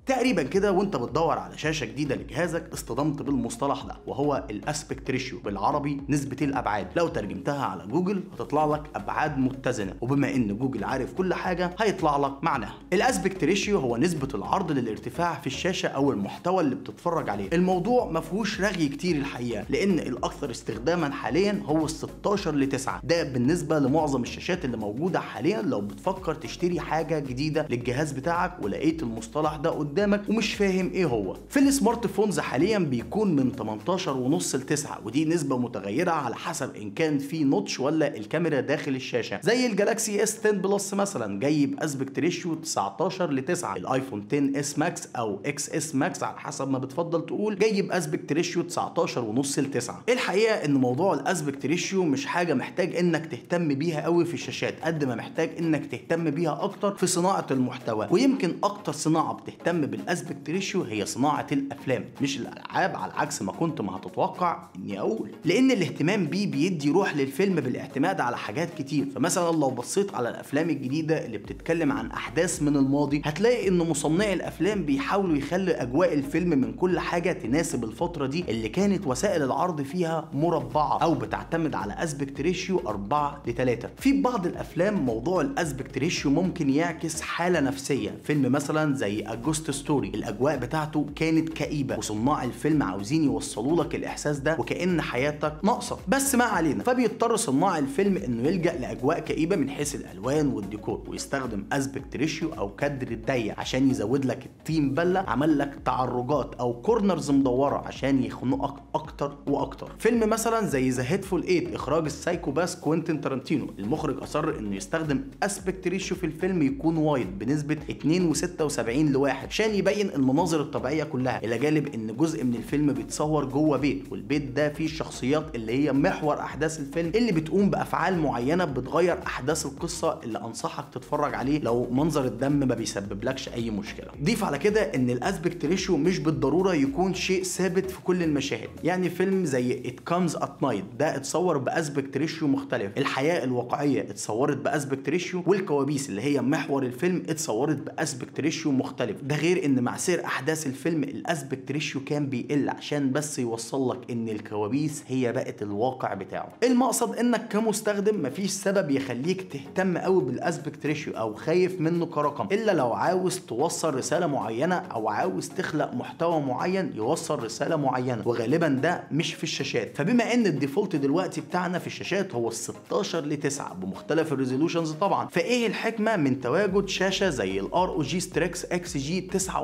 تقريبا كده وانت بتدور على شاشه جديده لجهازك اصطدمت بالمصطلح ده وهو الاسبكت ريشيو بالعربي نسبه الابعاد لو ترجمتها على جوجل هتطلع لك ابعاد متزنه وبما ان جوجل عارف كل حاجه هيطلع لك معناها الاسبكت ريشيو هو نسبه العرض للارتفاع في الشاشه او المحتوى اللي بتتفرج عليه الموضوع ما فيهوش رغي كتير الحقيقه لان الاكثر استخداما حاليا هو ال 16 ل 9 ده بالنسبه لمعظم الشاشات اللي موجوده حاليا لو بتفكر تشتري حاجه جديده للجهاز بتاعك ولقيت المصطلح ده قدامك ومش فاهم ايه هو في السمارت فونز حاليا بيكون من 18 ونص ل 9 ودي نسبه متغيره على حسب ان كان في نوتش ولا الكاميرا داخل الشاشه زي الجالاكسي اس 10 بلس مثلا جاي باسبكت ريشيو 19 ل 9 الايفون 10 اس ماكس او اكس اس ماكس على حسب ما بتفضل تقول جاي باسبكت ريشيو 19 ونص ل 9 الحقيقه ان موضوع الاسبكت ريشيو مش حاجه محتاج انك تهتم بيها قوي في الشاشات قد ما محتاج انك تهتم بيها اكتر في صناعه المحتوى ويمكن اكتر صناعه بتهتم بالاسبكت ريشيو هي صناعه الافلام مش الالعاب على عكس ما كنت ما هتتوقع اني اقول لان الاهتمام بيه بيدي روح للفيلم بالاعتماد على حاجات كتير فمثلا لو بصيت على الافلام الجديده اللي بتتكلم عن احداث من الماضي هتلاقي ان مصنعي الافلام بيحاولوا يخلوا اجواء الفيلم من كل حاجه تناسب الفتره دي اللي كانت وسائل العرض فيها مربعه او بتعتمد على اسبكت ريشيو 4 ل 3 في بعض الافلام موضوع الاسبكت ريشيو ممكن يعكس حاله نفسيه فيلم مثلا زي اجوست ستوري الاجواء بتاعته كانت كئيبه وصناع الفيلم عاوزين يوصلوا لك الاحساس ده وكان حياتك ناقصه بس ما علينا فبيضطر صناع الفيلم انه يلجا لاجواء كئيبه من حيث الالوان والديكور ويستخدم اسبكت ريشيو او كادر ضيق عشان يزود لك التيم بله عمل لك تعرجات او كورنرز مدوره عشان يخنقك اكتر واكتر فيلم مثلا زي ذا هيتفول 8 اخراج السايكو باس كوينتين تارانتينو المخرج اصر انه يستخدم اسبكت ريشيو في الفيلم يكون وايد بنسبه 2.76 لواحد عشان يبين المناظر الطبيعيه كلها الى جانب ان جزء من الفيلم بيتصور جوه بيت والبيت ده فيه الشخصيات اللي هي محور احداث الفيلم اللي بتقوم بافعال معينه بتغير احداث القصه اللي انصحك تتفرج عليه لو منظر الدم ما بيسببلكش اي مشكله ضيف على كده ان الاسبكت ريشيو مش بالضروره يكون شيء ثابت في كل المشاهد يعني فيلم زي ات كامز ات نايت ده اتصور باسبكت ريشيو مختلف الحياه الواقعيه اتصورت باسبكت ريشيو والكوابيس اللي هي محور الفيلم اتصورت باسبكت ريشيو مختلف ده غير ان مع سير احداث الفيلم الاسبكت ريشيو كان بيقل عشان بس يوصل لك ان الكوابيس هي بقت الواقع بتاعه المقصد انك كمستخدم مفيش سبب يخليك تهتم قوي بالاسبكت ريشيو او خايف منه كرقم الا لو عاوز توصل رساله معينه او عاوز تخلق محتوى معين يوصل رساله معينه وغالبا ده مش في الشاشات فبما ان الديفولت دلوقتي بتاعنا في الشاشات هو ال 16 ل 9 بمختلف الريزولوشنز طبعا فايه الحكمه من تواجد شاشه زي الار او جي ستريكس اكس جي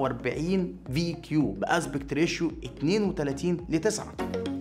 49 في كيو باسبكت ريشيو 32 ل 9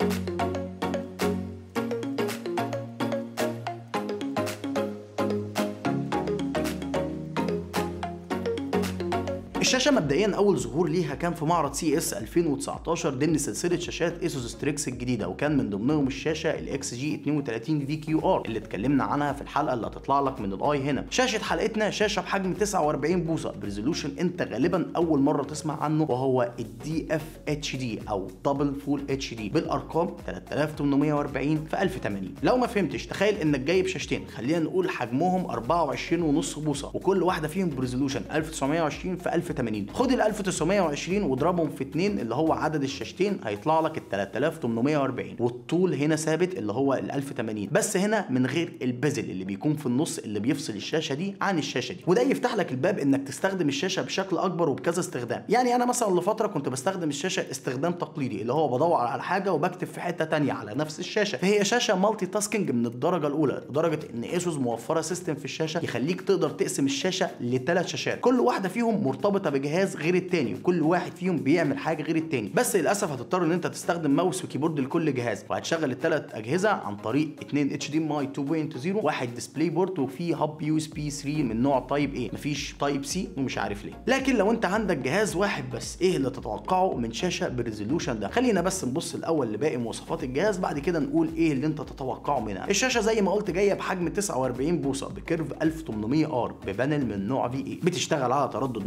الشاشه مبدئيا اول ظهور ليها كان في معرض سي اس 2019 ضمن سلسله شاشات ايسوس ستريكس الجديده وكان من ضمنهم الشاشه الاكس جي 32 في كيو ار اللي اتكلمنا عنها في الحلقه اللي هتطلع لك من الاي هنا شاشه حلقتنا شاشه بحجم 49 بوصه بريزولوشن انت غالبا اول مره تسمع عنه وهو الدي اف اتش دي او دبل فول اتش دي بالارقام 3840 في 1080 لو ما فهمتش تخيل انك جايب شاشتين خلينا نقول حجمهم 24 ونص بوصه وكل واحده فيهم بريزولوشن 1920 في 1080 خد ال 1920 واضربهم في 2 اللي هو عدد الشاشتين هيطلع لك ال 3840 والطول هنا ثابت اللي هو ال 1080 بس هنا من غير البزل اللي بيكون في النص اللي بيفصل الشاشه دي عن الشاشه دي وده يفتح لك الباب انك تستخدم الشاشه بشكل اكبر وبكذا استخدام يعني انا مثلا لفتره كنت بستخدم الشاشه استخدام تقليدي اللي هو بدور على حاجه وبكتب في حته تانية على نفس الشاشه فهي شاشه مالتي تاسكينج من الدرجه الاولى لدرجه ان ايسوس موفره سيستم في الشاشه يخليك تقدر تقسم الشاشه لثلاث شاشات كل واحده فيهم مرتبطه بجهاز غير التاني وكل واحد فيهم بيعمل حاجه غير التاني بس للاسف هتضطر ان انت تستخدم ماوس وكيبورد لكل جهاز وهتشغل الثلاث اجهزه عن طريق 2 اتش دي ام اي 2.0 واحد ديسبلاي بورت وفي هاب يو اس بي 3 من نوع تايب ايه مفيش تايب سي ومش عارف ليه لكن لو انت عندك جهاز واحد بس ايه اللي تتوقعه من شاشه بالريزولوشن ده خلينا بس نبص الاول لباقي مواصفات الجهاز بعد كده نقول ايه اللي انت تتوقعه منها الشاشه زي ما قلت جايه بحجم 49 بوصه بكيرف 1800 ار ببانل من نوع في اي بتشتغل على تردد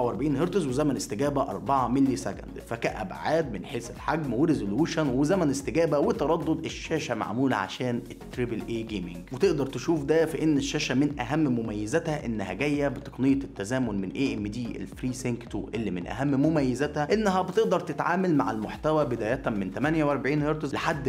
144 هرتز وزمن استجابه 4 ملي سكند فكابعاد من حيث الحجم وريزولوشن وزمن استجابه وتردد الشاشه معموله عشان التريبل اي جيمنج وتقدر تشوف ده في ان الشاشه من اهم مميزاتها انها جايه بتقنيه التزامن من اي ام دي الفري سينك 2 اللي من اهم مميزاتها انها بتقدر تتعامل مع المحتوى بدايه من 48 هرتز لحد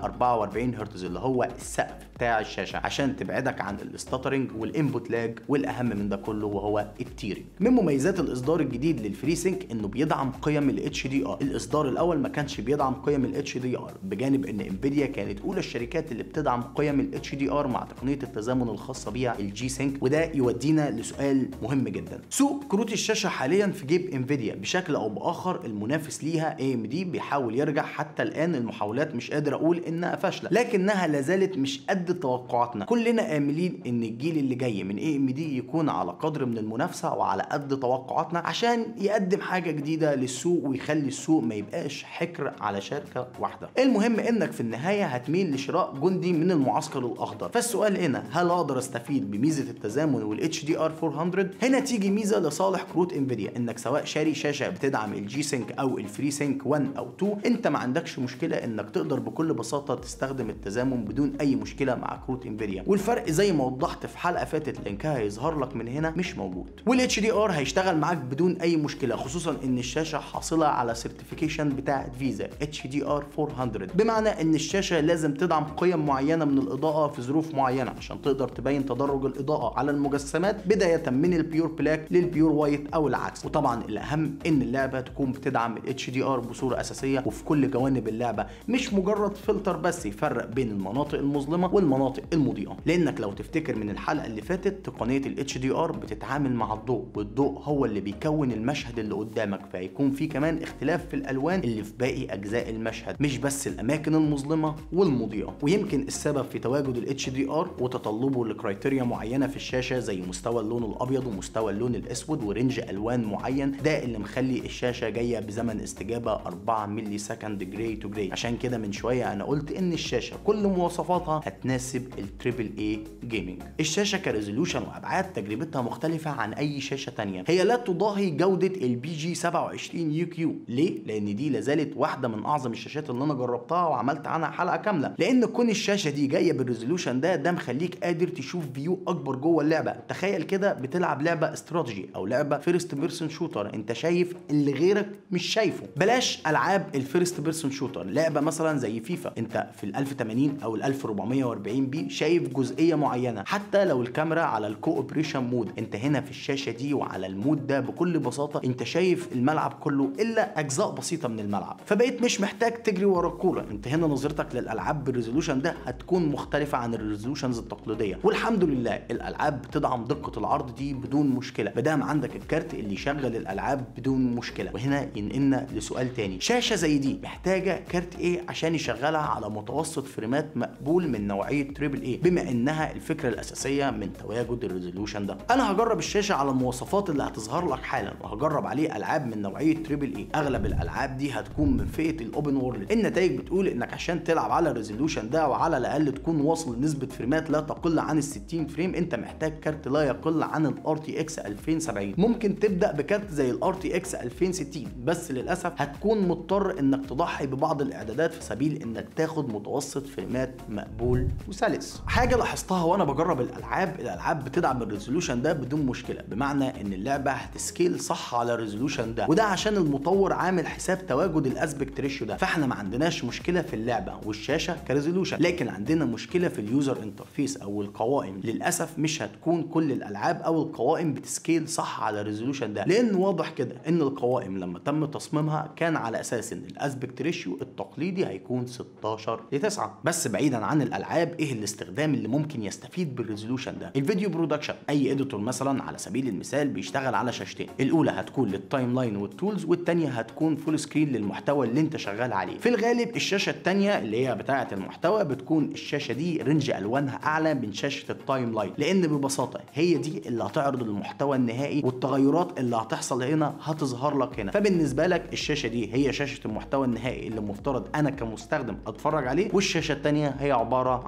144 هرتز اللي هو السقف بتاع الشاشه عشان تبعدك عن الستاترنج والانبوت لاج والاهم من ده كله وهو التيرنج من مميزات الاصدار الجديد للفري سينك انه بيدعم قيم الاتش دي ار الاصدار الاول ما كانش بيدعم قيم الاتش دي ار بجانب ان انفيديا كانت اولى الشركات اللي بتدعم قيم الاتش دي ار مع تقنيه التزامن الخاصه بيها الجي سينك وده يودينا لسؤال مهم جدا سوق كروت الشاشه حاليا في جيب انفيديا بشكل او باخر المنافس ليها اي ام دي بيحاول يرجع حتى الان المحاولات مش قادر اقول انها فاشله لكنها لازالت مش قد توقعاتنا كلنا املين ان الجيل اللي جاي من اي ام دي يكون على قدر من المنافسه وعلى قد توقعاتنا عشان يقدم حاجه جديده للسوق ويخلي السوق ما يبقاش حكر على شركه واحده المهم انك في النهايه هتميل لشراء جندي من المعسكر الاخضر فالسؤال هنا هل اقدر استفيد بميزه التزامن والاتش دي ار 400 هنا تيجي ميزه لصالح كروت انفيديا انك سواء شاري شاشه بتدعم الجي سينك او الفري سينك 1 او 2 انت ما عندكش مشكله انك تقدر بكل بساطه تستخدم التزامن بدون اي مشكله مع كروت انفيديا والفرق زي ما وضحت في حلقه فاتت لينكها هيظهر لك من هنا مش موجود والاتش دي ار هيشتغل معاك بدون اي مشكله خصوصا ان الشاشه حاصله على سيرتيفيكيشن بتاعه فيزا اتش دي ار 400 بمعنى ان الشاشه لازم تدعم قيم معينه من الاضاءه في ظروف معينه عشان تقدر تبين تدرج الاضاءه على المجسمات بدايه من البيور بلاك للبيور وايت او العكس وطبعا الاهم ان اللعبه تكون بتدعم الاتش دي ار بصوره اساسيه وفي كل جوانب اللعبه مش مجرد فلتر بس يفرق بين المناطق المظلمه والمناطق المضيئه لانك لو تفتكر من الحلقه اللي فاتت تقنيه الاتش دي ار بتتعامل مع الضوء والضوء هو اللي بيكون المشهد اللي قدامك فهيكون في كمان اختلاف في الالوان اللي في باقي اجزاء المشهد مش بس الاماكن المظلمه والمضيئه ويمكن السبب في تواجد الاتش دي ار وتطلبه لكرايتيريا معينه في الشاشه زي مستوى اللون الابيض ومستوى اللون الاسود ورينج الوان معين ده اللي مخلي الشاشه جايه بزمن استجابه 4 ملي سكند جراي تو جراي عشان كده من شويه انا قلت ان الشاشه كل مواصفاتها هتناسب التريبل اي جيمنج الشاشه كريزولوشن وابعاد تجربتها مختلفه عن اي شاشه تانية هي لا تضاهي جوده البي جي 27 يو كيو ليه لان دي لازالت واحده من اعظم الشاشات اللي انا جربتها وعملت عنها حلقه كامله لان كون الشاشه دي جايه بالريزولوشن ده ده مخليك قادر تشوف فيو اكبر جوه اللعبه تخيل كده بتلعب لعبه استراتيجي او لعبه فيرست بيرسون شوتر انت شايف اللي غيرك مش شايفه بلاش العاب الفيرست بيرسون شوتر لعبه مثلا زي فيفا انت في ال 1080 او ال 1440 بي شايف جزئيه معينه حتى لو الكاميرا على الكوبريشن مود انت هنا في الشاشه دي وعلى المود ده بكل بساطه انت شايف الملعب كله الا اجزاء بسيطه من الملعب فبقيت مش محتاج تجري ورا الكوره انت هنا نظرتك للالعاب بالريزولوشن ده هتكون مختلفه عن الريزولوشنز التقليديه والحمد لله الالعاب بتدعم دقه العرض دي بدون مشكله مادام عندك الكارت اللي يشغل الالعاب بدون مشكله وهنا ينقلنا لسؤال تاني شاشه زي دي محتاجه كارت ايه عشان يشغلها على متوسط فريمات مقبول من نوعيه تريبل اي بما انها الفكره الاساسيه من تواجد الريزولوشن ده انا هجرب الشاشه على المواصفات اللي هتظهر لك حالا وهجرب عليه العاب من نوعيه تريبل اي اغلب الالعاب دي هتكون من فئه الاوبن وورلد النتائج بتقول انك عشان تلعب على الريزولوشن ده وعلى الاقل تكون واصل لنسبه فريمات لا تقل عن ال 60 فريم انت محتاج كارت لا يقل عن الار تي اكس 2070 ممكن تبدا بكارت زي الار تي اكس 2060 بس للاسف هتكون مضطر انك تضحي ببعض الاعدادات في سبيل انك تاخد متوسط فريمات مقبول وسلس حاجه لاحظتها وانا بجرب الالعاب الالعاب بتدعم الريزولوشن ده بدون مشكله بمعنى ان اللعبه هتسكيل صح على الريزولوشن ده وده عشان المطور عامل حساب تواجد الاسبكت ريشيو ده فاحنا ما عندناش مشكله في اللعبه والشاشه كريزولوشن لكن عندنا مشكله في اليوزر انترفيس او القوائم للاسف مش هتكون كل الالعاب او القوائم بتسكيل صح على الريزولوشن ده لان واضح كده ان القوائم لما تم تصميمها كان على اساس ان الاسبكت ريشيو التقليدي هيكون 16 ل 9 بس بعيدا عن الالعاب ايه الاستخدام اللي ممكن يستفيد بالريزولوشن ده الفيديو برودكشن اي اديتور مثلا على سبيل المثال بيشتغل على شاشتين الاولى هتكون للتايم لاين والتولز والثانيه هتكون فول سكرين للمحتوى اللي انت شغال عليه في الغالب الشاشه الثانيه اللي هي بتاعه المحتوى بتكون الشاشه دي رينج الوانها اعلى من شاشه التايم لاين لان ببساطه هي دي اللي هتعرض المحتوى النهائي والتغيرات اللي هتحصل هنا هتظهر لك هنا فبالنسبه لك الشاشه دي هي شاشه المحتوى النهائي اللي المفترض انا كمستخدم اتفرج عليه والشاشه الثانيه هي عباره عن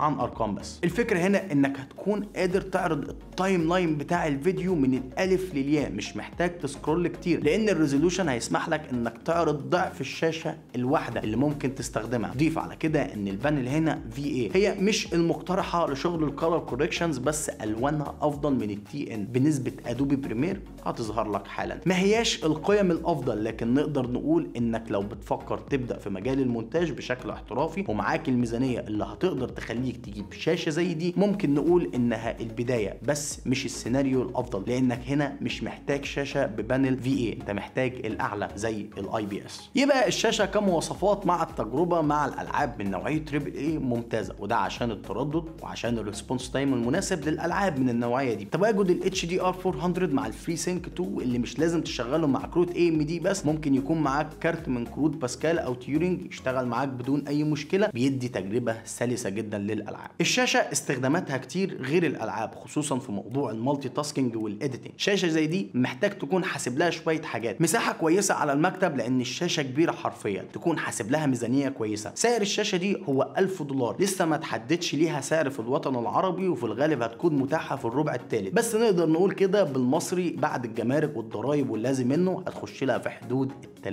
عن ارقام بس الفكره هنا انك هتكون قادر تعرض التايم لاين بتاع الفيديو من الالف للياء مش محتاج تسكرول كتير لان الريزولوشن هيسمح لك انك تعرض ضعف الشاشه الواحده اللي ممكن تستخدمها ضيف على كده ان البانل هنا في اي هي مش المقترحه لشغل الكالر كوركشنز بس الوانها افضل من التي ان بنسبه ادوبي بريمير هتظهر لك حالا ما هياش القيم الافضل لكن نقدر نقول انك لو بتفكر تبدا في مجال المونتاج بشكل احترافي ومعاك الميزانيه اللي هتقدر تخليك تجيب شاشه زي دي ممكن نقول انها البدايه بس مش السيناريو الافضل لانك هنا مش محتاج شاشه ببانل في اي انت محتاج الاعلى زي الاي بي اس يبقى الشاشه كمواصفات مع التجربه مع الالعاب من نوعيه تريبل اي ممتازه وده عشان التردد وعشان الريسبونس تايم المناسب للالعاب من النوعيه دي تواجد الاتش دي ار 400 مع الفري سينك 2 اللي مش لازم تشغله مع كروت اي ام دي بس ممكن يكون معاك كارت من كروت باسكال او تيورينج يشتغل معاك بدون اي مشكله بيدي تجربه سلسه جدا للالعاب الشاشه استخداماتها كتير غير الالعاب خصوصا في موضوع المالتي تاسكينج والايديتنج شاشه زي دي محتاج تكون حاسب لها شويه حاجات مساحه كويسه على المكتب لان الشاشه كبيره حرفيا تكون حاسب لها ميزانيه كويسه سعر الشاشه دي هو 1000 دولار لسه ما تحددش ليها سعر في الوطن العربي وفي الغالب هتكون متاحه في الربع الثالث بس نقدر نقول كده بالمصري بعد الجمارك والضرايب واللازم منه هتخش لها في حدود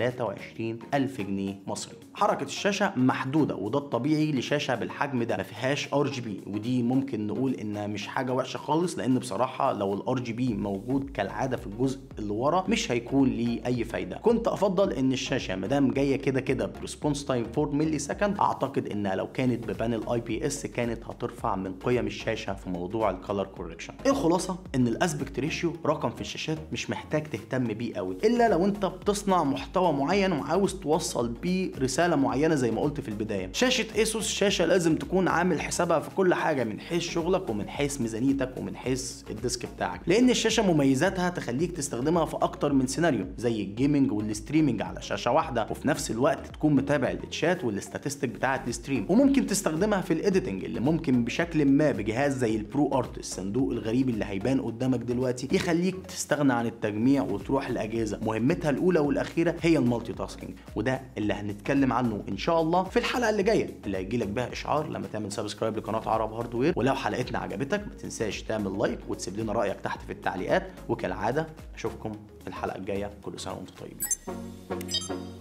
23 ألف جنيه مصري حركة الشاشة محدودة وده الطبيعي لشاشة بالحجم ده ما فيهاش ار جي بي ودي ممكن نقول انها مش حاجة وحشة خالص لان بصراحة لو الار جي بي موجود كالعادة في الجزء اللي ورا مش هيكون ليه اي فايدة كنت افضل ان الشاشة مادام جاية كده كده بريسبونس تايم 4 ملي سكند اعتقد انها لو كانت ببانل اي بي اس كانت هترفع من قيم الشاشة في موضوع الكالر كوركشن الخلاصة ان الاسبكت ريشيو رقم في الشاشات مش محتاج تهتم بيه قوي الا لو انت بتصنع محتوى معين وعاوز توصل بيه رساله معينه زي ما قلت في البدايه شاشه ايسوس شاشه لازم تكون عامل حسابها في كل حاجه من حيث شغلك ومن حيث ميزانيتك ومن حيث الديسك بتاعك لان الشاشه مميزاتها تخليك تستخدمها في اكتر من سيناريو زي الجيمنج والستريمنج على شاشه واحده وفي نفس الوقت تكون متابع التشات والاستاتستيك بتاعه الستريم وممكن تستخدمها في الايديتنج اللي ممكن بشكل ما بجهاز زي البرو ارت الصندوق الغريب اللي هيبان قدامك دلوقتي يخليك تستغنى عن التجميع وتروح لاجهزه مهمتها الاولى والاخيره هي المالتي تاسكينج وده اللي هنتكلم عنه ان شاء الله في الحلقه اللي جايه اللي هيجي لك بيها اشعار لما تعمل سبسكرايب لقناه عرب هاردوير ولو حلقتنا عجبتك ما تنساش تعمل لايك وتسيب لنا رايك تحت في التعليقات وكالعاده اشوفكم في الحلقه الجايه كل سنه وانتم طيبين